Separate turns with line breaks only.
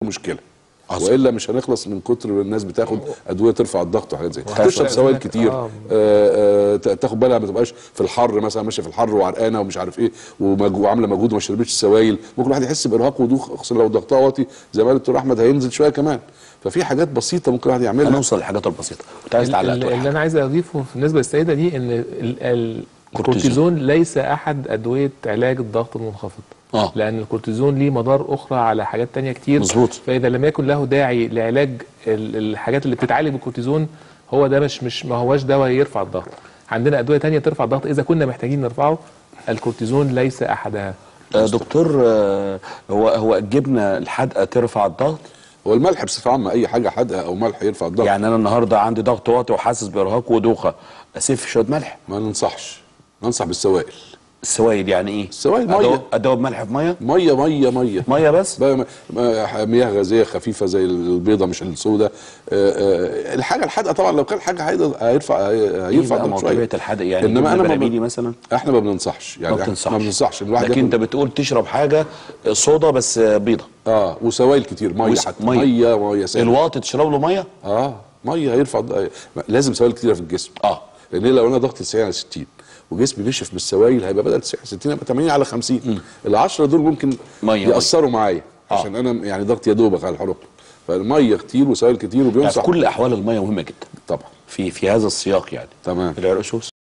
مشكله
عظيم.
والا مش هنخلص من كتر الناس بتاخد ادويه ترفع الضغط وحاجات زي كده
وحتى
تشرب سوائل
إنك-
كتير
آه.
آه، آه، ت- تاخد بالها ما تبقاش في الحر مثلا ماشيه في الحر وعرقانه ومش عارف ايه ومج- وعامله مجهود وما شربتش سوائل ممكن الواحد يحس بارهاق ودوخ خصوصا لو ضغطها واطي زي ما قال الدكتور احمد هينزل شويه كمان ففي حاجات بسيطه ممكن الواحد يعملها
هنوصل للحاجات البسيطه كنت عايز تعلق
اللي,
تقول
اللي
حاجة.
انا عايز اضيفه بالنسبه للسيده دي ان ال- ال- الكورتيزون ليس احد ادويه علاج الضغط المنخفض
آه.
لان الكورتيزون ليه مدار اخرى على حاجات تانية كتير
مظبوط.
فاذا لم يكن له داعي لعلاج ال- الحاجات اللي بتتعالج بالكورتيزون هو ده مش مش ما هواش دواء يرفع الضغط عندنا ادويه تانية ترفع الضغط اذا كنا محتاجين نرفعه الكورتيزون ليس احدها
آه، دكتور آه، هو هو الجبنه الحادقه ترفع الضغط
هو الملح بصفه عامه اي حاجه حادقه او ملح يرفع الضغط
يعني انا النهارده عندي ضغط واطي وحاسس بارهاق ودوخه اسف شويه ملح
ما ننصحش ننصح بالسوائل
السوائل يعني ايه
السوائل
أدوب-
مية.
ادوب ملح في ميه
ميه ميه ميه
ميه بس
بقى م- م- مياه غازيه خفيفه زي البيضه مش السوداء الحاجه الحادقه طبعا لو كان حاجه حادقه هيرفع هي-
ايه
هيرفع
بقى ما هو
الضغط شويه
طبيعه الحادق يعني
انما
جبنة
انا ما
براميلي
ب...
مثلا
احنا ما بننصحش يعني
ما
إحنا
بتنصحش
ما بننصحش الواحد
لكن انت
ياكل-
بتقول تشرب حاجه صودا بس بيضه
اه وسوائل كتير ميه
وس-
حتى
مية.
ميه ميه سائل
الواطي تشرب له ميه
اه ميه هيرفع الض- لازم سوائل كتيره في الجسم
اه
لان لو انا ضغطي 90 على 60 وجسمي نشف بالسوائل هيبقى بدل 90 60 يبقى 80 على 50 ال 10 دول ممكن
مية،
ياثروا معايا
آه.
عشان انا يعني ضغطي يا دوبك على الحرق فالميه كتير وسوائل كتير
يعني في
وبينصح
كل الاحوال الميه مهمه جدا
طبعا
في في هذا السياق يعني
تمام
العرقسوس